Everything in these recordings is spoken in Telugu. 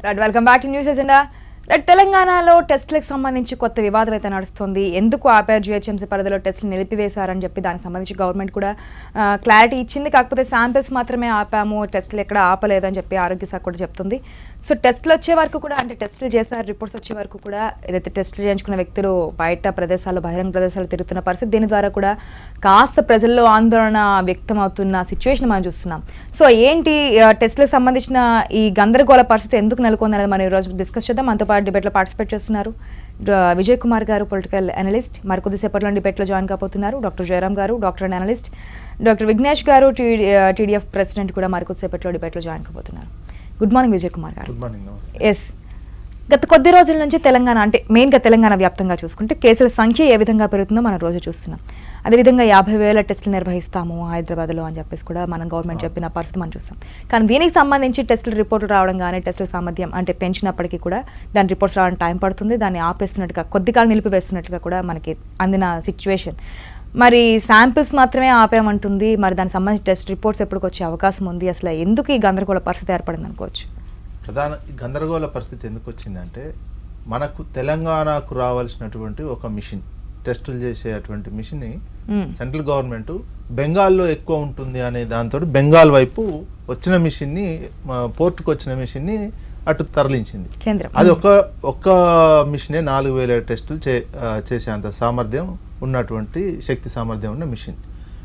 Right welcome back to news agenda right తెలంగాణలో టెస్టులకు సంబంధించి కొత్త వివాదం అయితే నడుస్తుంది ఎందుకు ఆపారు జిహెచ్ఎంసీ పరిధిలో టెస్టులు నిలిపివేశారని చెప్పి దానికి సంబంధించి గవర్నమెంట్ కూడా క్లారిటీ ఇచ్చింది కాకపోతే శాంపిల్స్ మాత్రమే ఆపాము టెస్టులు ఎక్కడ ఆపలేదని చెప్పి ఆరోగ్య శాఖ కూడా చెప్తుంది సో టెస్టులు వచ్చే వరకు కూడా అంటే టెస్టులు చేశారు రిపోర్ట్స్ వచ్చే వరకు కూడా ఏదైతే టెస్టులు చేయించుకున్న వ్యక్తులు బయట ప్రదేశాలు బహిరంగ ప్రదేశాలు తిరుగుతున్న పరిస్థితి దీని ద్వారా కూడా కాస్త ప్రజల్లో ఆందోళన వ్యక్తం అవుతున్న సిచ్యువేషన్ మనం చూస్తున్నాం సో ఏంటి ఆ, టెస్టులకు సంబంధించిన ఈ గందరగోళ పరిస్థితి ఎందుకు నెలకొంది అనేది మనం ఈరోజు డిస్కస్ చేద్దాం మనతో పాటు డిబేట్లో పార్టిసిపేట్ చేస్తున్నారు డ- విజయ్ కుమార్ గారు పొలిటికల్ అనలిస్ట్ మరి కొద్దిసేపట్లో డిబేట్లో జాయిన్ కాబోతున్నారు డాక్టర్ జయరామ్ గారు doctor and analyst doctor Vignesh గారు టీడీఎఫ్ ప్రెసిడెంట్ కూడా మరి కొద్దిసేపట్లో డిబేట్లో జాయిన్ కాబోతున్నారు గుడ్ మార్నింగ్ విజయ్ కుమార్ గారు గుడ్ మార్నింగ్ నమస్తే ఎస్ గత కొద్ది రోజుల నుంచి తెలంగాణ అంటే మెయిన్గా తెలంగాణ వ్యాప్తంగా చూసుకుంటే కేసుల సంఖ్య ఏ విధంగా పెరుగుతుందో మనం రోజు చూస్తున్నాం అదేవిధంగా యాభై వేల టెస్టులు నిర్వహిస్తాము హైదరాబాద్లో అని చెప్పేసి కూడా మనం గవర్నమెంట్ చెప్పిన పరిస్థితి మనం చూస్తాం కానీ దీనికి సంబంధించి టెస్టుల రిపోర్టులు రావడం కానీ టెస్టుల సామర్థ్యం అంటే పెంచినప్పటికీ కూడా దాని రిపోర్ట్స్ రావడం టైం పడుతుంది దాన్ని ఆపేస్తున్నట్టుగా కొద్ది కాలం నిలిపివేస్తున్నట్టుగా కూడా మనకి అందిన సిచ్యువేషన్ మరి శాంపిల్స్ మాత్రమే ఆపేయమంటుంది మరి దానికి సంబంధించి టెస్ట్ రిపోర్ట్స్ ఎప్పటికి వచ్చే అవకాశం ఉంది అసలు ఎందుకు ఈ గందరగోళ పరిస్థితి ఏర్పడింది అనుకోవచ్చు ప్రధాన గందరగోళ పరిస్థితి ఎందుకు వచ్చిందంటే మనకు తెలంగాణకు రావాల్సినటువంటి ఒక మిషన్ టెస్టులు చేసేటువంటి మిషన్ని మ్మ్. సెంట్రల్ గవర్నమెంట్ బెంగాల్లో ఎక్కువ ఉంటుంది అనే దాంతో బెంగాల్ వైపు వచ్చిన మిషన్ని ఆ, పోర్టుకు వచ్చిన మిషన్ని అటు తరలించింది కేంద్రం అది ఒక ఒక్క మిషనే నాలుగు వేల టెస్టులు చే ఆ, చేసేంత సామర్థ్యం ఉన్నటువంటి శక్తి సామర్థ్యం ఉన్న మిషన్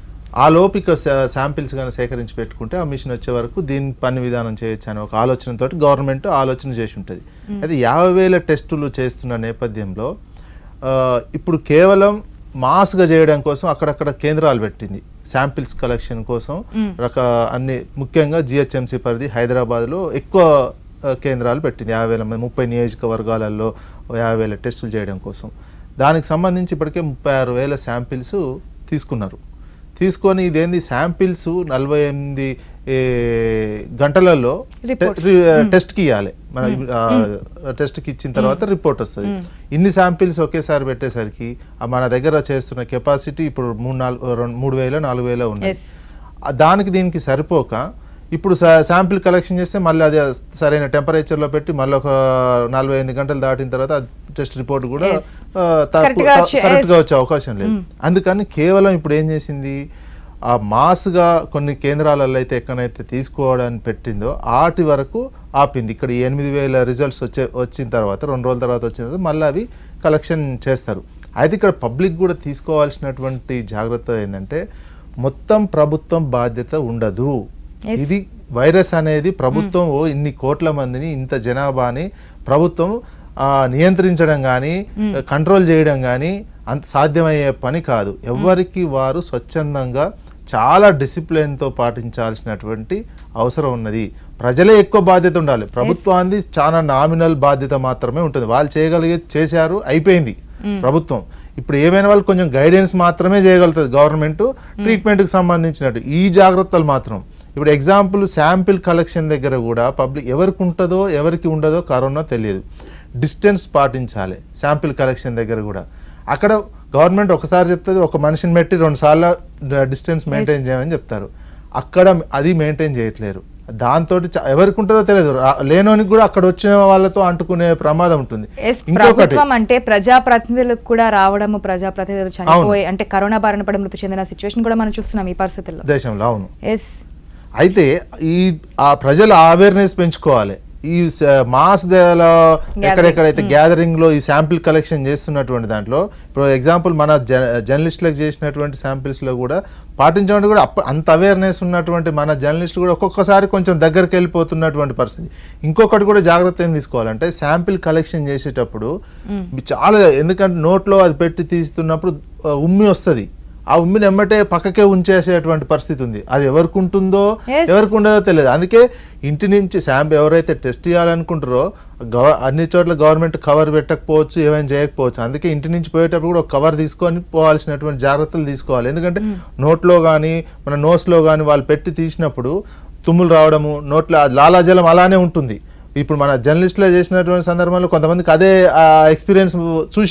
ఆ లోపు ఇక్కడ శాంపిల్స్ కానీ సేకరించి పెట్టుకుంటే ఆ మిషన్ వచ్చే వరకు దీని పని విధానం చేయొచ్చు అనే ఒక ఆలోచనతో గవర్నమెంట్ ఆలోచన చేసి ఉంటుంది అయితే యాభై వేల టెస్టులు చేస్తున్న నేపథ్యంలో ఆ, ఇప్పుడు కేవలం మాస్గా చేయడం కోసం అక్కడక్కడ కేంద్రాలు పెట్టింది శాంపిల్స్ కలెక్షన్ కోసం రక అన్ని ముఖ్యంగా జిహెచ్ఎంసీ పరిధి హైదరాబాద్లో ఎక్కువ ఆ, కేంద్రాలు పెట్టింది యాభై వేల మంది ముప్పై నియోజకవర్గాలలో యాభై వేల టెస్టులు చేయడం కోసం దానికి సంబంధించి ఇప్పటికే ముప్పై ఆరు వేల శాంపిల్స్ తీసుకున్నారు తీసుకొని ఇదేంది శాంపిల్స్ నలభై ఎనిమిది ఏ, గంటలలో Reports. టెస్ట్కి ఇవ్వాలి మన టెస్ట్కి ఇచ్చిన తర్వాత రిపోర్ట్ వస్తుంది ఇన్ని శాంపిల్స్ ఒకేసారి పెట్టేసరికి ఆ మన దగ్గర చేస్తున్న కెపాసిటీ ఇప్పుడు మూడు నాలుగు రెండు మూడు వేల నాలుగు వేల ఉన్నాయి Yes. ఆ దానికి దీనికి సరిపోక ఇప్పుడు శాంపిల్ కలెక్షన్ చేస్తే మళ్ళీ అది సరైన టెంపరేచర్లో పెట్టి మళ్ళీ ఒక నలభై ఎనిమిది గంటలు దాటిన తర్వాత టెస్ట్ రిపోర్ట్ కూడా Yes. ఆ, తప్పు- Correct గా వచ్చే- correct గా వచ్చే అవకాశం లేదు అందుకని కేవలం ఇప్పుడు ఏం చేసింది ఆ మాస్గా కొన్ని కేంద్రాలలో అయితే ఎక్కడైతే తీసుకోవడానికి పెట్టిందో ఆటి వరకు ఆపింది ఇక్కడ ఈ ఎనిమిది వేల రిజల్ట్స్ వచ్చే వచ్చిన తర్వాత రెండు రోజుల తర్వాత వచ్చిన తర్వాత మళ్ళీ అవి కలెక్షన్ చేస్తారు అయితే ఇక్కడ పబ్లిక్ కూడా తీసుకోవాల్సినటువంటి జాగ్రత్త ఏంటంటే మొత్తం ప్రభుత్వం బాధ్యత ఉండదు Yes. ఇది వైరస్ అనేది ప్రభుత్వం ఓ ఇన్ని కోట్ల మందిని ఇంత జనాభాని ప్రభుత్వం ఆ, నియంత్రించడం కానీ కంట్రోల్ చేయడం కానీ అంత సాధ్యమయ్యే పని కాదు ఎవరికి వారు స్వచ్ఛందంగా చాలా డిసిప్లిన్తో పాటించాల్సినటువంటి అవసరం ఉన్నది ప్రజలే ఎక్కువ బాధ్యత ఉండాలి ప్రభుత్వానికి చాలా నామినల్ బాధ్యత మాత్రమే ఉంటుంది వాళ్ళు చేయగలిగేది చేశారు అయిపోయింది ప్రభుత్వం ఇప్పుడు ఏమైనా వాళ్ళు కొంచెం గైడెన్స్ మాత్రమే చేయగలుగుతుంది గవర్నమెంట్ ట్రీట్మెంట్కి సంబంధించినట్టు ఈ జాగ్రత్తలు మాత్రం ఇప్పుడు ఎగ్జాంపుల్ శాంపిల్ కలెక్షన్ దగ్గర కూడా పబ్లిక్ ఎవరికి ఉంటుందో ఎవరికి ఉండదో కరోనా తెలియదు డిస్టెన్స్ పాటించాలి శాంపిల్ కలెక్షన్ దగ్గర కూడా అక్కడ గవర్నమెంట్ ఒకసారి చెప్తుంది ఒక మనిషిని పెట్టి రెండు సార్లు డిస్టెన్స్ మెయింటైన్ చేయమని చెప్తారు అక్కడ అది మెయింటైన్ చేయట్లేరు దాంతో ఎవరికి ఉంటుందో తెలియదు రా- లేనోనికి కూడా అక్కడ వచ్చిన వాళ్ళతో అంటుకునే ప్రమాదం ఉంటుంది ఎస్ ఇంకొకటి ప్రభుత్వం అంటే ప్రజాప్రతినిధులకు కూడా రావడము ప్రజాప్రతినిధులు చనిపోయి అంటే కరోనా బారిన పడి మృతి చెందిన సిచ్యువేషన్ కూడా మనం చూస్తున్నాం ఈ పరిస్థితుల్లో దేశంలో అవును ఎస్ అయితే ఈ ఆ ప్రజల అవేర్నెస్ పెంచుకోవాలి ఈ స- మాస్ దేలో ఎక్కడెక్కడైతే గ్యాదరింగ్ లో ఈ శాంపిల్ కలెక్షన్ చేస్తున్నటువంటి దాంట్లో ఇప్పుడు ఎగ్జాంపుల్ మన జర్నలిస్టులకు చేసినటువంటి శాంపిల్స్ లో కూడా పాటించడం కూడా అప్ప- అంత అవేర్నెస్ ఉన్నటువంటి మన జర్నలిస్టులు కూడా ఒక్కొక్కసారి కొంచెం దగ్గరికి వెళ్ళిపోతున్నటువంటి పరిస్థితి ఇంకొకటి కూడా జాగ్రత్త ఏం తీసుకోవాలంటే శాంపిల్ కలెక్షన్ చేసేటప్పుడు చాలా ఎందుకంటే నోట్లో అది పెట్టి తీస్తున్నప్పుడు ఆ, ఉమ్మి వస్తుంది ఆ ఉమ్మిని ఎమ్మటే పక్కకే ఉంచేసేటువంటి పరిస్థితి ఉంది అది ఎవరికి ఉంటుందో Yes. ఎవరికి ఉండదో తెలియదు అందుకే ఇంటి నుంచి శాంప్ ఎవరైతే టెస్ట్ చేయాలనుకుంటారో గవ అన్ని చోట్ల గవర్నమెంట్ కవర్ పెట్టకపోవచ్చు ఏమైనా చేయకపోవచ్చు అందుకే ఇంటి నుంచి పోయేటప్పుడు కూడా ఒక కవర్ తీసుకొని పోవాల్సినటువంటి జాగ్రత్తలు తీసుకోవాలి ఎందుకంటే నోట్లో కానీ మన నోస్లో కానీ వాళ్ళు పెట్టి తీసినప్పుడు తుమ్ములు రావడము నోట్లో ఆ లాలాజలం అలానే ఉంటుంది ఇప్పుడు మన జర్నలిస్ట్లో చేసినటువంటి సందర్భంలో కొంతమందికి అదే ఎక్స్పీరియన్స్ చూసినాం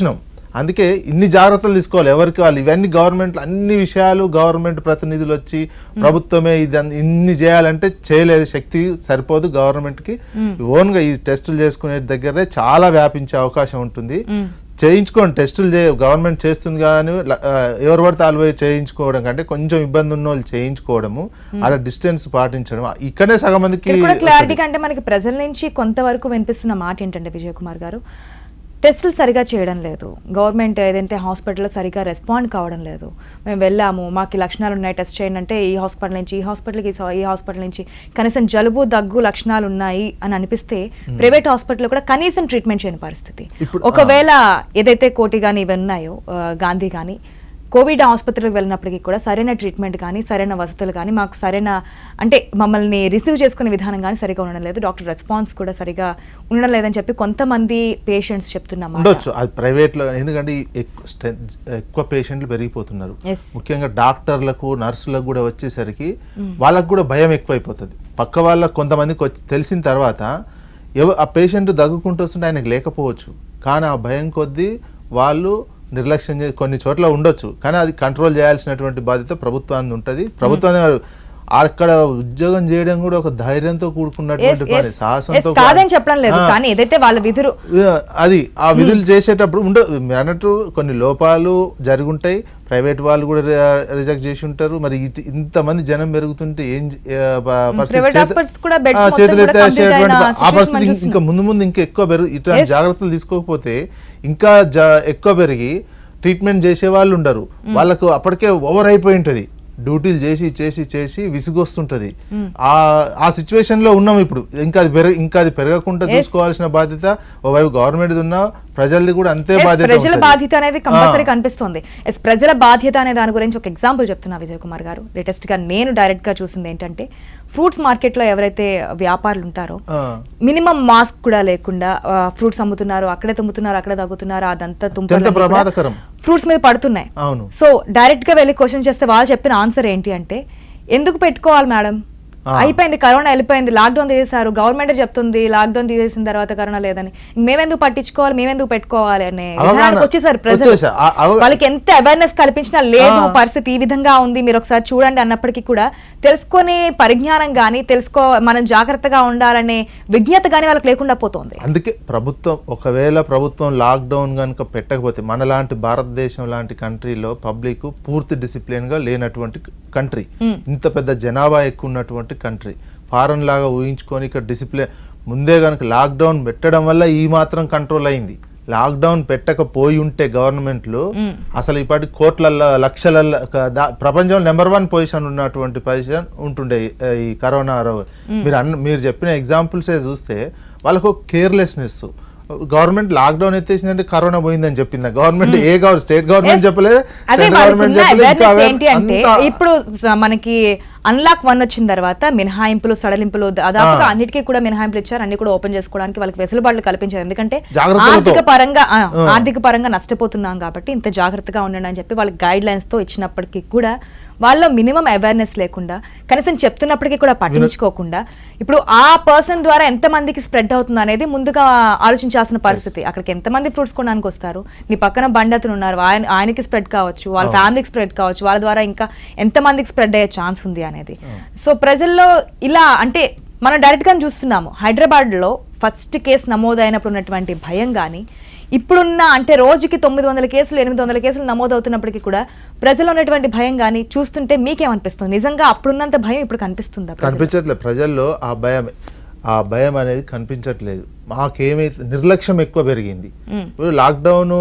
అందుకే ఇన్ని జాగ్రత్తలు తీసుకోవాలి ఎవరికి వాళ్ళు ఇవన్నీ గవర్నమెంట్ అన్ని విషయాలు గవర్నమెంట్ ప్రతినిధులు వచ్చి ప్రభుత్వమే ఇది అన్- ఇన్ని చేయాలంటే చేయలేదు శక్తి సరిపోదు గవర్నమెంట్ కి ఓన్ గా ఈ టెస్టులు చేసుకునే దగ్గరే చాలా వ్యాపించే అవకాశం ఉంటుంది చేయించుకోండి టెస్టులు చే గవర్నమెంట్ చేస్తుంది కానీ ల- ఆ, ఎవరు పడితే వాళ్ళు పోయి చేయించుకోవడం కంటే కొంచెం ఇబ్బంది ఉన్న వాళ్ళు చేయించుకోవడము అలా డిస్టెన్స్ పాటించడం ఇక్కడే సగం మందికి ఇక్కడ కూడా వస్తది. క్లారిటీ కంటే మనకి ప్రజల నుంచి కొంతవరకు వినిపిస్తున్న మాట ఏంటంటే విజయ్ కుమార్ గారు టెస్టులు సరిగా చేయడం లేదు గవర్నమెంట్ ఏదైతే హాస్పిటల్లో సరిగా రెస్పాండ్ కావడం లేదు మేము వెళ్ళాము మాకు ఈ లక్షణాలు ఉన్నాయి టెస్ట్ చేయండి అంటే ఈ హాస్పిటల్ నుంచి ఈ హాస్పిటల్కి ఈ హాస్పిటల్ నుంచి కనీసం జలుబు దగ్గు లక్షణాలు ఉన్నాయి అని అనిపిస్తే ప్రైవేట్ హాస్పిటల్లో కూడా కనీసం ట్రీట్మెంట్ చేయని పరిస్థితి ఇప్పుడు- ఒకవేళ ఏదైతే కోటి కానీ ఇవి ఉన్నాయో ఆ, గాంధీ కానీ కోవిడ్ ఆసుపత్రికి వెళ్ళినప్పటికీ కూడా సరైన ట్రీట్మెంట్ కానీ సరైన వసతులు కానీ మాకు సరైన అంటే మమ్మల్ని రిసీవ్ చేసుకునే విధానం కానీ సరిగా ఉండడం లేదు డాక్టర్ రెస్పాన్స్ కూడా సరిగా ఉండడం లేదని చెప్పి కొంతమంది పేషెంట్స్ చెప్తున్నమాట ఉండొచ్చు అది ప్రైవేట్ లో ఎందుకంటే ఈ ఎక్కువ స్ట్రెంత్ ఎక్కువ పేషెంట్లు పెరిగిపోతున్నారు Yes. ముఖ్యంగా డాక్టర్లకు నర్సులకు కూడా వచ్చేసరికి వాళ్ళకు కూడా భయం ఎక్కువైపోతుంది పక్క వాళ్ళకు కొంతమందికి వచ్చి తెలిసిన తర్వాత ఎవ ఆ పేషెంట్ దగ్గుకుంటూ వస్తుంటే ఆయనకు లేకపోవచ్చు కానీ ఆ భయం కొద్దీ వాళ్ళు నిర్లక్ష్యం చే కొన్ని చోట్ల ఉండొచ్చు కానీ అది కంట్రోల్ చేయాల్సినటువంటి బాధ్యత ప్రభుత్వానికి ఉంటుంది ప్రభుత్వాన్ని కాదు, అక్కడ ఉద్యోగం చేయడం కూడా ఒక ధైర్యంతో Yes, కూడుకున్నటువంటి yes. పని Yes, సాహసంతో కాదని చెప్పడం లేదు ఆ. కానీ ఏదైతే వాళ్ళ విధులు యా, అది ఆ విధులు చేసేటప్పుడు ఉండ మీరు అన్నట్టు కొన్ని లోపాలు జరుగుంటాయి ప్రైవేట్ వాళ్ళు కూడా రిజెక్ట్ చేసి ఉంటారు మరి ఇటు- ఇంతమంది జనం పెరుగుతుంటే ఏం చే- ఆ, ప- పరిస్థితి Private చేత- hospitals కూడా beds ఆ, మొత్తం చేతులు కూడా complete ఎత్తేసేటువంటి అయిన ప- ఆ situation పరిస్థితి మనం ఇం- ఇంకా ముందు ముందు ఇంకా ఎక్కువ పెరుగు ఇట్లాంటి Yes. జాగ్రత్తలు తీసుకోకపోతే ఇంకా జా- ఎక్కువ పెరిగి ట్రీట్మెంట్ చేసే వాళ్ళు ఉండరు వాళ్ళకు అప్పటికే ఓవర్ అయిపోయి ఉంటది డ్యూటీలు చేసి చేసి చేసి విసుగొస్తుంటది ఆ ఆ సిచ్యువేషన్ లో ఉన్నాం ఇప్పుడు ఇంకా అది పెరగ ఇంకా అది పెరగకుండా చూసుకోవాల్సిన బాధ్యత ఓవైపు గవర్నమెంట్ ఉన్నా ప్రజలది కూడా అంతే Yes, బాధ్యత ప్రజల ఉంటది. బాధ్యత అనేది కంపల్సరీ కనిపిస్తుంది ఎస్ ప్రజల బాధ్యత అనే దాని గురించి ఒక ఎగ్జాంపుల్ చెప్తున్నా విజయ్ కుమార్ గారు లేటెస్ట్ గా నేను డైరెక్ట్ గా చూసింది ఏంటంటే ఫ్రూట్స్ మార్కెట్ లో ఎవరైతే వ్యాపారులు ఉంటారో ఆ. మినిమం మాస్క్ కూడా లేకుండా ఫ్రూట్స్ అమ్ముతున్నారు అక్కడే తుమ్ముతున్నారు అక్కడే తగ్గుతున్నారు అదంతా అత్యంత ప్రమాదకరం. ఫ్రూట్స్ మీద పడుతున్నాయి అవును సో డైరెక్ట్ గా వెళ్ళి క్వశ్చన్ చేస్తే వాళ్ళు చెప్పిన ఆన్సర్ ఏంటి అంటే ఎందుకు పెట్టుకోవాలి మేడం ఆ. అయిపోయింది కరోనా వెళ్ళిపోయింది లాక్డౌన్ తీసేశారు గవర్నమెంట్ చెప్తుంది లాక్డౌన్ తీసేసిన తర్వాత కరోనా లేదని మేమెందుకు పట్టించుకోవాలి మేమెందుకు పెట్టుకోవాలి అనే అవగాహన విధానానికి వచ్చేసారు ప్రజలు వచ్చేసా. ఆ అవ- వాళ్ళకి ఎంత అవేర్నెస్ కల్పించినా లేదు ఆ. పరిస్థితి ఈ విధంగా ఉంది మీరు ఒకసారి చూడండి అన్నప్పటికీ కూడా తెలుసుకునే పరిజ్ఞానం కానీ తెలుసుకో మనం జాగ్రత్తగా ఉండాలనే విజ్ఞత కానీ వాళ్ళకి లేకుండా పోతుంది అందుకే ప్రభుత్వం ఒకవేళ ప్రభుత్వం లాక్డౌన్ కనుక పెట్టకపోతే మనలాంటి భారతదేశం లాంటి కంట్రీలో పబ్లిక్ పూర్తి డిసిప్లిన్ గా లేనటువంటి కంట్రీ ఇంత పెద్ద జనాభా ఎక్కువ ఉన్నటువంటి కంట్రీ ఫారెన్ లాగా ఊహించుకొని ఇక్కడ డిసిప్లిన్ ముందే కనుక లాక్డౌన్ పెట్టడం వల్ల ఈ మాత్రం కంట్రోల్ అయింది లాక్డౌన్ పెట్టకపోయి ఉంటే గవర్నమెంట్లు అసలు ఇప్పటి కోట్లల్లో లక్షల ప్రపంచంలో నెంబర్ వన్ పొజిషన్ ఉన్నటువంటి పొజిషన్ ఉంటుండే ఈ- ఈ కరోనా రోగం మీరు అన్న మీరు చెప్పిన ఎగ్జాంపుల్సే చూస్తే వాళ్ళకు కేర్లెస్నెస్ గవర్నమెంట్ లాక్డౌన్ ఎత్తేసిందంటే కరోనా పోయిందని చెప్పిందా గవర్నమెంట్ ఏ గవర్నమెంట్ స్టేట్ గవర్నమెంట్ Yes. చెప్పలేదు అదే సెంట్రల్ గవర్నమెంట్ వాళ్ళకున్న చెప్పలేదు ఇంకా awareness అవే- ఏంటి అంటే అంతా- ఇప్పుడు స- మనకి అన్లాక్ వన్ వచ్చిన తర్వాత మినహాయింపులు సడలింపులు దాదాపుగా అన్నిటికీ కూడా మినహాయింపులు ఇచ్చారు అన్ని కూడా ఓపెన్ చేసుకోవడానికి వాళ్ళకి వెసులుబాట్లు కల్పించారు ఎందుకంటే జాగ్రత్తలతో. ఆర్థిక పరంగా ఆ, ఆర్థిక పరంగా నష్టపోతున్నాం కాబట్టి ఇంత జాగ్రత్తగా ఉండండి అని చెప్పి వాళ్ళకి గైడ్ లైన్స్ తో ఇచ్చినప్పటికీ కూడా వాళ్ళ మినిమం అవేర్నెస్ లేకుండా కనీసం చెప్తున్నప్పటికీ కూడా పట్టించుకోకుండా ఇప్పుడు ఆ పర్సన్ ద్వారా ఎంత మందికి స్ప్రెడ్ అవుతుంది అనేది ముందుగా ఆలోచించాల్సిన పరిస్థితి అక్కడికి ఎంతమంది ఫ్రూట్స్ కొనడానికి వస్తారు మీ పక్కన బండి అతను ఉన్నారు ఆయన ఆయనకి స్ప్రెడ్ కావచ్చు వాళ్ళ ఫ్యామిలీకి స్ప్రెడ్ కావచ్చు వాళ్ళ ద్వారా ఇంకా ఎంత మందికి స్ప్రెడ్ అయ్యే ఛాన్స్ ఉంది అనేది సో ప్రజల్లో ఇలా అంటే మనం డైరెక్ట్ గా చూస్తున్నాము హైదరాబాద్ లో ఫస్ట్ కేసు నమోదైనప్పుడు ఉన్నటువంటి భయం కానీ ఇప్పుడున్న అంటే రోజుకి తొమ్మిది వందల కేసులు ఎనిమిది వందల కేసులు నమోదవుతున్నప్పటికీ కూడా ప్రజలు ఉన్నటువంటి భయం కానీ చూస్తుంటే మీకేమనిపిస్తుంది నిజంగా అప్పుడున్నంత భయం ఇప్పుడు కనిపిస్తుందా ప్రజలకు? కనిపించట్లేదు ప్రజల్లో ఆ భయం ఆ భయం అనేది కనిపించట్లేదు మాకేమైతే నిర్లక్ష్యం ఎక్కువ పెరిగింది ఇప్పుడు లాక్డౌన్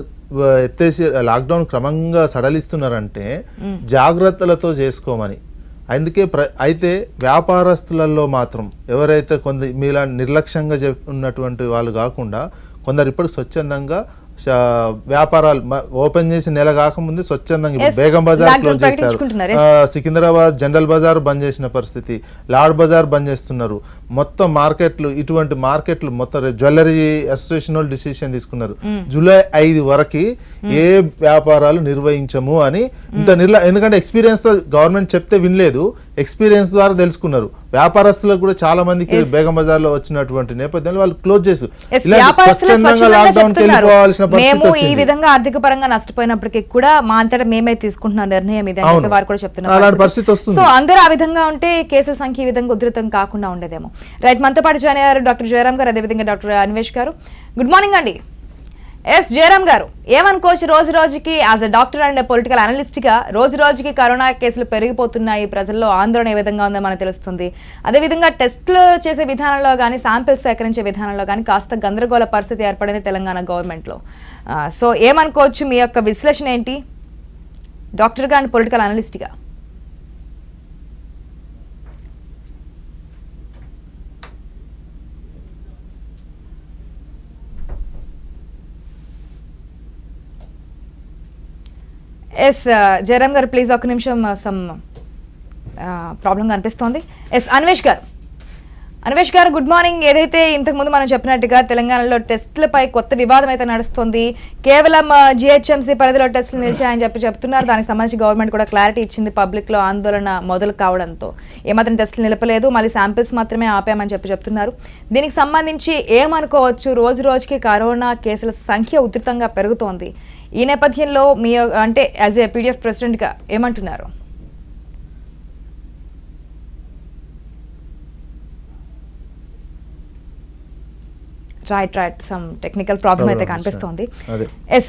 ఎత్తేసి లాక్డౌన్ క్రమంగా సడలిస్తున్నారంటే జాగ్రత్తలతో చేసుకోమని అందుకే ప్ర అయితే వ్యాపారస్తులలో మాత్రం ఎవరైతే కొంత మీలా నిర్లక్ష్యంగా చెప్ ఉన్నటువంటి వాళ్ళు కాకుండా కొందరు ఇప్పుడు స్వచ్ఛందంగా శ- వ్యాపారాలు మ- ఓపెన్ చేసి నెల కాకముందు స్వచ్ఛందంగా ఇప్పుడు Yes, Begum Bazaar lockdown close చేస్తారు ప్రకటించుకుంటున్నారు, yes. ఆ, సికింద్రాబాద్ జనరల్ బజార్ బంద్ చేసిన పరిస్థితి లాడ్ బజార్ బంద్ చేస్తున్నారు మొత్తం మార్కెట్లు ఇటువంటి మార్కెట్లు మొత్తం రే- జ్యువెలరీ అసోసియేషన్ వాళ్ళు డిసిషన్ తీసుకున్నారు జూలై ఐదు వరకు ఏ వ్యాపారాలు నిర్వహించము అని ఇంత నిర్ల ఎందుకంటే ఎక్స్పీరియన్స్ తో గవర్నమెంట్ చెప్తే వినలేదు ఎక్స్పీరియన్స్ ద్వారా తెలుసుకున్నారు వ్యాపారస్తులకు కూడా చాలా మందికి బేగం బజార్ లో వచ్చినటువంటి నేపథ్యంలో వాళ్ళు క్లోజ్ చేసి Yes, ఇలాంటి వ్యాపారస్తులు స్వచ్ఛందంగా స్వచ్ఛందంగా లాక్డౌన్ చెప్తున్నారు. వెళ్ళిపోవాల్సిన మేము పరిస్థితి ఈ వచ్చింది విధంగా ఆర్థిక పరంగా నష్టపోయినప్పటికీ కూడా మా అంతటా మేమే తీసుకుంటున్న నిర్ణయం ఇది అని అవును. చెప్పి వారు కూడా చెప్తున్నారు అలాంటి పరిస్థితి వస్తుంది. సో అందరూ ఆ విధంగా ఉంటే కేసుల సంఖ్య ఈ విధంగా ఉధృతం కాకుండా ఉండేదేమో రైట్ మనతో పాటు జాయిన్ అయ్యారు డాక్టర్ జయరామ్ గారు అదేవిధంగా డాక్టర్ అన్వేష్ గారు గుడ్ మార్నింగ్ అండి ఎస్ జయరామ్ గారు ఏమనుకోవచ్చు రోజు రోజుకి as a doctor and political analyst గా రోజు రోజుకి కరోనా కేసులు పెరిగిపోతున్నాయి ప్రజల్లో ఆందోళన ఏ విధంగా ఉందో మనకు తెలుస్తుంది అదేవిధంగా టెస్టులు చేసే విధానంలో కానీ శాంపిల్స్ సేకరించే విధానంలో కానీ కాస్త గందరగోళ పరిస్థితి ఏర్పడింది తెలంగాణ గవర్నమెంట్లో సో ఏమనుకోవచ్చు మీ యొక్క విశ్లేషణ ఏంటి డాక్టర్గా అండ్ పొలిటికల్ అనలిస్ట్గా ఎస్ జయరామ్ గారు ప్లీజ్ ఒక నిమిషం సమ్ ప్రాబ్లం కనిపిస్తోంది ఎస్ అన్వేష్ గారు అన్వేష్ గారు గుడ్ మార్నింగ్ ఏదైతే ఇంతకు ముందు మనం చెప్పినట్టుగా తెలంగాణలో టెస్టులపై కొత్త వివాదం అయితే నడుస్తుంది కేవలం జిహెచ్ఎంసీ పరిధిలో టెస్టులు నిలిచాయని చెప్పి చెప్తున్నారు దానికి సంబంధించి గవర్నమెంట్ కూడా క్లారిటీ ఇచ్చింది పబ్లిక్ లో ఆందోళన మొదలు కావడంతో ఏమాత్రం టెస్టులు నిలపలేదు మళ్ళీ శాంపిల్స్ మాత్రమే ఆపామని చెప్పి చెప్తున్నారు దీనికి సంబంధించి ఏమనుకోవచ్చు రోజు రోజుకి కరోనా కేసుల సంఖ్య ఉధృతంగా పెరుగుతోంది ఈ నేపథ్యంలో మీ అంటే యాజ్ ఏ పీడిఎఫ్ ప్రెసిడెంట్గా ఏమంటున్నారు right right some technical problem అయితే Problem, కనిపిస్తోంది అదే. ఎస్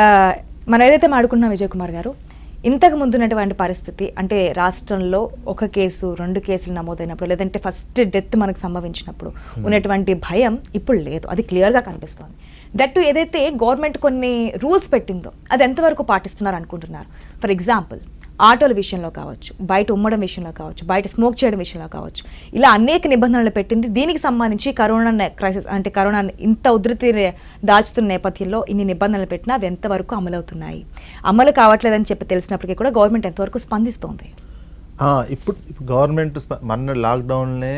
మనం ఏదైతే మాడుకున్నాం విజయ్ కుమార్ గారు ఇంతకు ముందున్నటువంటి పరిస్థితి అంటే రాష్ట్రంలో ఒక కేసు రెండు కేసులు నమోదైనప్పుడు లేదంటే ఫస్ట్ డెత్ మనకు సంభవించినప్పుడు ఉన్నటువంటి భయం ఇప్పుడు లేదు అది క్లియర్గా కనిపిస్తోంది దట్టు ఏదైతే గవర్నమెంట్ కొన్ని రూల్స్ పెట్టిందో అది ఎంతవరకు పాటిస్తున్నారు అనుకుంటున్నారు ఫర్ ఎగ్జాంపుల్ ఆటోల విషయంలో కావచ్చు బయట ఉమ్మడం విషయంలో కావచ్చు బయట స్మోక్ చేయడం విషయంలో కావచ్చు ఇలా అనేక నిబంధనలు పెట్టింది దీనికి సంబంధించి కరోనా క్రైసిస్ అంటే కరోనా ఇంత ఉధృతి దాచుతున్న నేపథ్యంలో ఇన్ని నిబంధనలు పెట్టినా అవి ఎంతవరకు అమలవుతున్నాయి అమలు కావట్లేదని చెప్పి తెలిసినప్పటికీ కూడా గవర్నమెంట్ ఎంతవరకు స్పందిస్తోంది ఆ, ఇప్పుడు ఇప్పుడు గవర్నమెంట్ స్ప- మొన్న లాక్డౌన్లే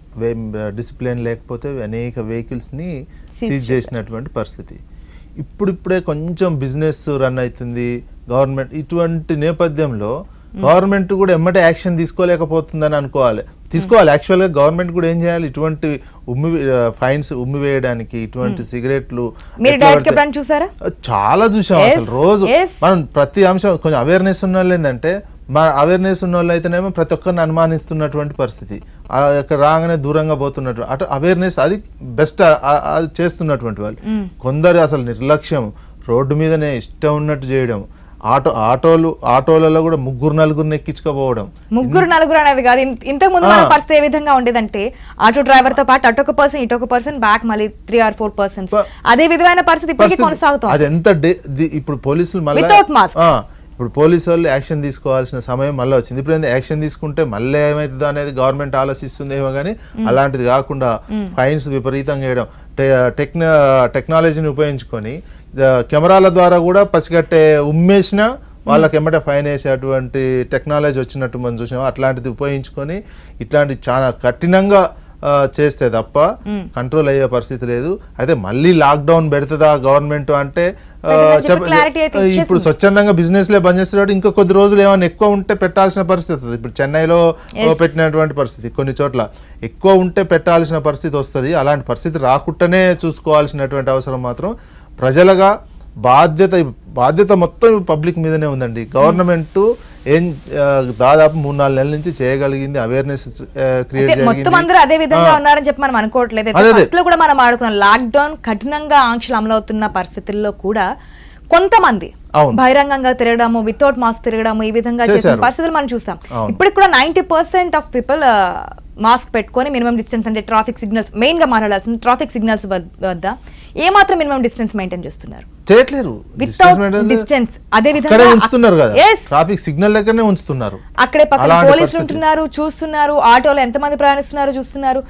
డిసిప్లిన్ లేకపోతే అనేక వెహికల్స్ని సీజ్ చేసినటువంటి పరిస్థితి ఇప్పుడు ఇప్పుడే కొంచెం బిజినెస్ రన్ అవుతుంది గవర్నమెంట్ ఇటువంటి నేపథ్యంలో గవర్నమెంట్ కూడా ఎమ్మటే యాక్షన్ తీసుకోలేకపోతుందని అనుకోవాలి తీసుకోవాలి యాక్చువల్గా గవర్నమెంట్ కూడా ఏం చేయాలి ఇటువంటి ఉమ్మి ఫైన్స్ ఉమ్మి వేయడానికి ఇటువంటి సిగరెట్లు మీరు ఎట్లా డైరెక్ట్ పడితే- ఎప్పుడైనా చూసారా చాలా చూసాం Yes, అసలు రోజు yes. మనం ప్రతి అంశం కొంచెం అవేర్నెస్ ఉన్న వాళ్ళు ఏంటంటే మన అవేర్నెస్ ఉన్న వాళ్ళు అయితేనేమో ప్రతి ఒక్కరిని అనుమానిస్తున్నటువంటి పరిస్థితి ఆ యొక్క రాగానే దూరంగా పోతున్నట్టు అటు అవేర్నెస్ అది బెస్ట్ అది చేస్తున్నటువంటి వాళ్ళు కొందరు అసలు నిర్లక్ష్యం రోడ్డు మీదనే ఇష్టం ఉన్నట్టు చేయడం ఆటో ఆటోలు ఆటోలలో కూడా ముగ్గురు నలుగురిని ఎక్కించుకోపోవడం ముగ్గురు నలుగురు అనేది కాదు ఇన్- ఇంతకు ముందు మన పరిస్థితి ఏ విధంగా ఉండేదంటే ఆటో డ్రైవర్ తో పాటు అటొక పర్సన్ ఇటొక పర్సన్ బ్యాక్ మళ్ళీ త్రీ ఆర్ ఫోర్ పర్సన్స్ ప- అదే విధమైన పరిస్థితి ఇప్పటికీ పరిస్థితి- కొనసాగుతోంది అది ఎంత డే- ది- ఇప్పుడు పోలీసులు మళ్ళీ Without mask. ఇప్పుడు పోలీసు వాళ్ళు యాక్షన్ తీసుకోవాల్సిన సమయం మళ్ళీ వచ్చింది ఇప్పుడు ఏంది యాక్షన్ తీసుకుంటే మళ్ళీ ఏమవుతుందో అనేది గవర్నమెంట్ ఆలోచిస్తుందేమో కానీ అలాంటిది కాకుండా ఫైన్స్ విపరీతంగా వేయడం టెక్న టెక్నాలజీని ఉపయోగించుకొని ఆ, కెమెరాల ద్వారా కూడా పసిగట్టే ఉమ్మేసిన వాళ్ళకి ఎమ్మటే ఫైన్ వేసేటువంటి టెక్నాలజీ వచ్చినట్టు మనం చూసినాం అట్లాంటిది ఉపయోగించుకొని ఇట్లాంటి చాలా కఠినంగా ఆ, చేస్తే తప్ప కంట్రోల్ అయ్యే పరిస్థితి లేదు అయితే మళ్ళీ లాక్డౌన్ పెడుతుందా గవర్నమెంట్ అంటే ఆ, పెట్టదని చెప్పి చెప్ప- clarity అయితే ఇప్పుడు ఇచ్చేసింది. స్వచ్ఛందంగా బిజినెస్ లే బంద్ చేస్తున్నాడు ఇంకా కొద్ది రోజులు ఏమైనా ఎక్కువ ఉంటే పెట్టాల్సిన పరిస్థితి వస్తుంది ఇప్పుడు చెన్నైలో Yes. పెట్టినటువంటి పరిస్థితి కొన్ని చోట్ల ఎక్కువ ఉంటే పెట్టాల్సిన పరిస్థితి వస్తుంది అలాంటి పరిస్థితి రాకుండానే చూసుకోవాల్సినటువంటి అవసరం మాత్రం ప్రజలుగా బాధ్యత బాధ్యత మొత్తం పబ్లిక్ మీదనే ఉందండి గవర్నమెంట్ ఏం ఆ, దాదాపు మూడు నాలుగు నెలల నుంచి చేయగలిగింది అవేర్నెస్ క్రియేట్ అంటే మొత్తం అందరూ అదే విధంగా ఉన్నారని చెప్పి మనం అనుకోవట్లేదు అదే, అదే. ఫస్ట్ లో కూడా మనం ఆడుకున్నాం లాక్డౌన్ కఠినంగా ఆంక్షలు అమలవుతున్న పరిస్థితుల్లో కూడా కొంతమంది అవును. బహిరంగంగా తిరగడము వితౌట్ మాస్క్ తిరగడము ఈ విధంగా చేసిన చేశారు. పరిస్థితులు మనం చూసాం అవును. ఇప్పటికి కూడా ninety percent of people mask పెట్టుకొని మినిమం డిస్టెన్స్ అంటే ట్రాఫిక్ సిగ్నల్స్ మెయిన్ గా మాట్లాడాల్సింది ట్రాఫిక్ సిగ్నల్స్ వద్ద ఏమాత్రం మినిమం డిస్టెన్స్ మెయింటైన్ చేస్తున్నారు చేయట్లేరు Without Distance maintain లేదు. distance. అదే విధంగా అక్కడే ఉంచుతున్నారు కదా Yes. ట్రాఫిక్ సిగ్నల్ దగ్గరనే ఉంచుతున్నారు అక్కడే పక్కన అలాంటి పోలీసులు పరిస్థితి. ఉంటున్నారు చూస్తున్నారు ఆటోలో ఎంతమంది ప్రయాణిస్తున్నారు చూస్తున్నారు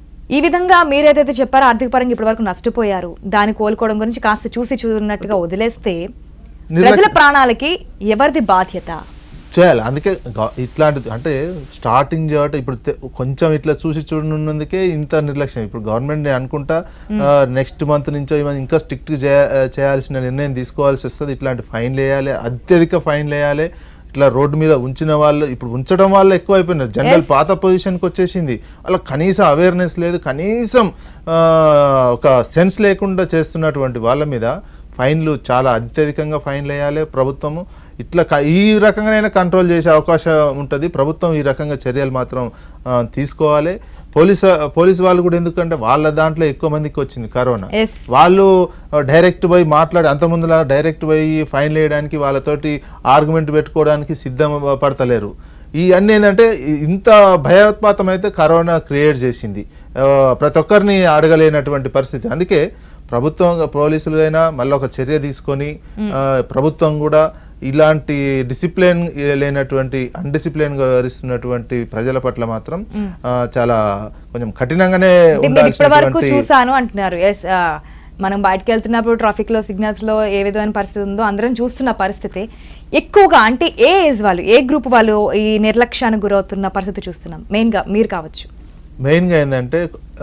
ఈ విధంగా మీరేదైతే చెప్పారో ఆర్థిక పరంగా ఇప్పటి వరకు నష్టపోయారు దాన్ని కోలుకోవడం గురించి కాస్త చూసి చూన్నట్టుగా వదిలేస్తే నిర్లక్ష్యం. ప్రజల ప్రాణాలకి ఎవరిది బాధ్యత చేయాలి అందుకే గ- ఇట్లాంటిది అంటే స్టార్టింగ్ చేయట ఇప్పుడు తె- కొంచెం ఇట్లా చూసి చూడనున్నందుకే ఇంత నిర్లక్ష్యం ఇప్పుడు గవర్నమెంట్ నేను అనుకుంటా నెక్స్ట్ మంత్ నుంచో ఏమైనా ఇంకా స్ట్రిక్ట్ చేయాల్సిన నిర్ణయం తీసుకోవాల్సి వస్తుంది ఇట్లాంటి ఫైన్లు వేయాలి అత్యధిక ఫైన్లు వేయాలి ఇట్లా రోడ్డు మీద ఉంచిన వాళ్ళు ఇప్పుడు ఉంచడం వాళ్ళు ఎక్కువ అయిపోయినారు జనరల్ పాత పొజిషన్కి వచ్చేసింది వాళ్ళకి కనీసం అవేర్నెస్ లేదు కనీసం ఆ, ఒక సెన్స్ లేకుండా చేస్తున్నటువంటి వాళ్ళ మీద ఫైన్లు చాలా అత్యధికంగా ఫైన్లు వేయాలి ప్రభుత్వము ఇట్లా క- ఈ రకంగానైనా కంట్రోల్ చేసే అవకాశం ఉంటుంది ప్రభుత్వం ఈ రకంగా చర్యలు మాత్రం ఆ, తీసుకోవాలి పోలీస్ పోలీస్ వాళ్ళు కూడా ఎందుకంటే వాళ్ళ దాంట్లో ఎక్కువ మందికి వచ్చింది కరోనా Yes. వాళ్ళు డైరెక్ట్ పోయి మాట్లాడి అంత ముందులా డైరెక్ట్ పోయి ఫైన్ వేయడానికి వాళ్ళతోటి ఆర్గ్యుమెంట్ పెట్టుకోవడానికి సిద్ధం పడతలేరు ఈ అన్ని ఏంటంటే ఇ- ఇంత భయోత్పాతం అయితే కరోనా క్రియేట్ చేసింది ఆ, ప్రతి ఒక్కరిని అడగలేనటువంటి పరిస్థితి అందుకే ప్రభుత్వం పోలీసులు అయినా మళ్ళీ ఒక చర్య తీసుకొని ఆ, ప్రభుత్వం కూడా ఇలాంటి డిసిప్లిన్ లేనటువంటి అన్డిసిప్లిన్ గా వ్యవహరిస్తున్నటువంటి ప్రజల పట్ల మాత్రం ఆ, చాలా కొంచెం కఠినంగానే అంటే మీరు ఇప్పటి వరకు ఉండాల్సినటువంటి చూసాను అంటున్నారు ఎస్ మనం బయటకు వెళ్తున్నప్పుడు ట్రాఫిక్ లో సిగ్నల్స్ లో ఏ విధమైన పరిస్థితి ఉందో అందరం చూస్తున్న పరిస్థితి ఎక్కువగా అంటే ఏ ఏజ్ వాళ్ళు ఏ గ్రూప్ వాళ్ళు ఈ నిర్లక్ష్యానికి గురవుతున్న పరిస్థితి చూస్తున్నాం మెయిన్ గా మీరు కావచ్చు మెయిన్గా ఏంటంటే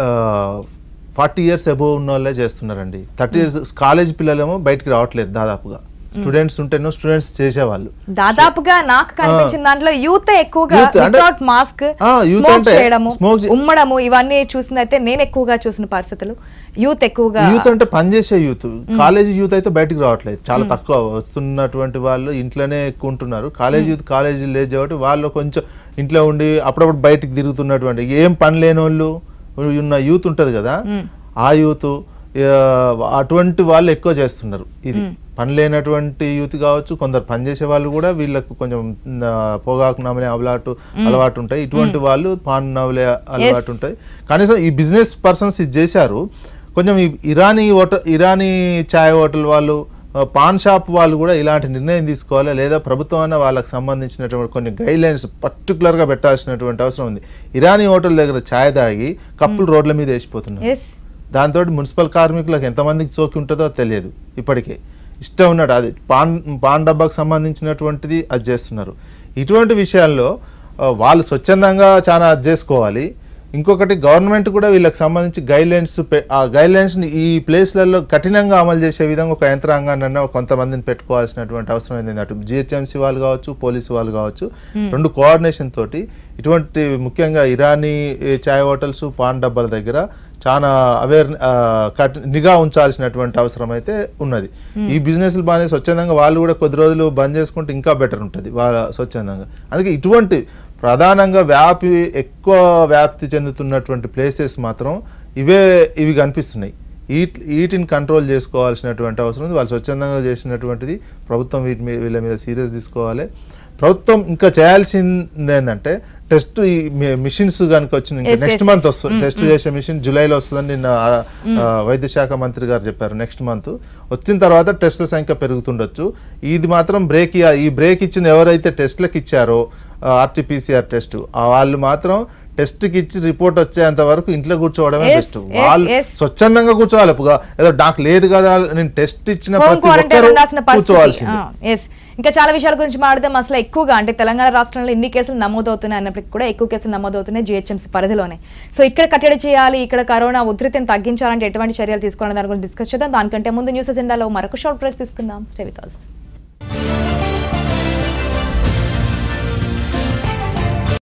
ఫార్టీ ఇయర్స్ అబోవ్ ఉన్న వాళ్ళే చేస్తున్నారండి థర్టీ ఇయర్స్ కాలేజ్ పిల్లలేమో బయటికి రావట్లేదు దాదాపుగా స్టూడెంట్స్ ఉంటేనో స్టూడెంట్స్ చేసేవాళ్ళు దాదాపుగా నాకు కనిపించిన దాంట్లో యూత్ ఎక్కువగా Youth అంటే- వితౌట్ మాస్క్ ఆ, youth స్మోక్ అంటే చేయడము smoke చే- ఉమ్మడము ఇవన్నీ చూసిందైతే నేను ఎక్కువగా చూసిన పరిస్థితులు యూత్ ఎక్కువగా యూత్ అంటే పనిచేసే యూత్ కాలేజ్ యూత్ అయితే బయటికి రావట్లేదు చాలా తక్కువ వస్తున్నటువంటి వాళ్ళు ఇంట్లోనే ఎక్కువ ఉంటున్నారు కాలేజ్ యూత్ కాలేజ్ లేదు కాబట్టి వాళ్ళు కొంచెం ఇంట్లో ఉండి అప్పుడప్పుడు బయటికి తిరుగుతున్నటువంటి ఏం పని లేని వాళ్ళు ఉన్న యూత్ ఉంటది కదా ఆ యూత్ అటువంటి వాళ్ళు ఎక్కువ చేస్తున్నారు ఇది పని లేనటువంటి యూత్ కావచ్చు కొందరు పనిచేసే వాళ్ళు కూడా వీళ్ళకు కొంచెం ఆ, పొగాకు నమలే అలవాటు అలవాటు ఉంటాయి ఇటువంటి వాళ్ళు పాన్ నవలే అలవాటు ఉంటాయి కనీసం ఈ బిజినెస్ పర్సన్స్ ఇది చేశారు కొంచెం ఈ ఇరానీ హోటల్ ఇరానీ ఛాయ్ హోటల్ వాళ్ళు ఆ, పాన్ షాప్ వాళ్ళు కూడా ఇలాంటి నిర్ణయం తీసుకోవాలి లేదా ప్రభుత్వం అన్న వాళ్ళకి సంబంధించినటువంటి కొన్ని గైడ్ లైన్స్ పర్టికులర్గా పెట్టాల్సినటువంటి అవసరం ఉంది ఇరానీ హోటల్ దగ్గర ఛాయ్ తాగి కప్పులు రోడ్ల మీద వేసిపోతున్నారు ఎస్ దాంతో మున్సిపల్ కార్మికులకు ఎంతమందికి సోకి ఉంటుందో తెలియదు ఇప్పటికే ఇష్టం ఉన్నాడు అది పాన్ పాన్ డబ్బాకు సంబంధించినటువంటిది అది చేస్తున్నారు ఇటువంటి విషయాల్లో ఆ, వాళ్ళు స్వచ్ఛందంగా చాలా అది చేసుకోవాలి ఇంకొకటి గవర్నమెంట్ కూడా వీళ్ళకి సంబంధించి గైడ్ లైన్స్ ఆ గైడ్ లైన్స్ని ఈ ప్లేస్లలో కఠినంగా అమలు చేసే విధంగా ఒక యంత్రాంగాన్ని కొంతమందిని పెట్టుకోవాల్సినటువంటి అవసరం ఏంది అటు జిహెచ్ఎంసీ వాళ్ళు కావచ్చు పోలీసు వాళ్ళు కావచ్చు రెండు కోఆర్డినేషన్ తోటి ఇటువంటి ముఖ్యంగా ఇరానీ ఏ, ఛాయ్ హోటల్స్ పాన్ డబ్బాల దగ్గర చాలా అవేర్ నిఘా ఉంచాల్సినటువంటి అవసరం అయితే ఉన్నది ఈ బిజినెస్లు బాగానే స్వచ్ఛందంగా వాళ్ళు కూడా కొద్ది రోజులు బంద్ చేసుకుంటే ఇంకా బెటర్ ఉంటుంది వాళ్ళ స్వచ్ఛందంగా అందుకే ఇటువంటి ప్రధానంగా వ్యాపి ఎక్కువ వ్యాప్తి చెందుతున్నటువంటి ప్లేసెస్ మాత్రం ఇవే ఇవి కనిపిస్తున్నాయి వీటి వీటిని కంట్రోల్ చేసుకోవాల్సినటువంటి అవసరం ఉంది వాళ్ళు స్వచ్ఛందంగా చేసినటువంటిది ప్రభుత్వం వీటి మీద వీళ్ళ మీద సీరియస్ తీసుకోవాలి ప్రభుత్వం ఇంకా చేయాల్సింది ఏంటంటే టెస్ట్ ఈ మిషన్స్ కనుక వచ్చింది ఇంకా Yes, నెక్స్ట్ yes. మంత్ వస్తుంది టెస్ట్ చేసే మిషన్ జూలైలో వస్తుందని నిన్న ఆ, ఆ, వైద్య శాఖ మంత్రి గారు చెప్పారు నెక్స్ట్ మంత్ వచ్చిన తర్వాత టెస్ట్ల సంఖ్య పెరుగుతుండొచ్చు ఇది మాత్రం బ్రేక్ ఇయ్య- ఈ బ్రేక్ ఇచ్చిన ఎవరైతే టెస్ట్లకు ఇచ్చారో ఆర్టీపీసీఆర్ టెస్ట్ వాళ్ళు మాత్రం టెస్ట్కి ఇచ్చి రిపోర్ట్ వచ్చేంత వరకు ఇంట్లో కూర్చోవడమే Yes, బెస్ట్ yes, వాళ్ళు yes. స్వచ్ఛందంగా కూర్చోవాలి పుగా- ఏదో నాకు లేదు కదా నేను టెస్ట్ ఇచ్చిన హోమ్ ప్రతి క్వారంటైన్ ఒక్కరు ఉండాల్సిన పరిస్థితి కూర్చోవాల్సింది ఎస్ ఇంకా చాలా విషయాల గురించి మాట్లాడదాం అసలు ఎక్కువగా అంటే తెలంగాణ రాష్ట్రంలో ఎన్ని కేసులు నమోదవుతున్నాయి అన్నప్పటికీ కూడా ఎక్కువ కేసులు నమోదవుతున్నాయి జిహెచ్ఎంసీ పరిధిలోనే సో ఇక్కడ కట్టడి చేయాలి ఇక్కడ కరోనా ఉధృతిని తగ్గించాలంటే ఎటువంటి చర్యలు తీసుకోవాలని దాని గురించి డిస్కస్ చేద్దాం దానికంటే ముందు న్యూస్ ఎజెండాలో మరొక షార్ట్ బ్రేక్ తీసుకుందాం స్టే విత్ us.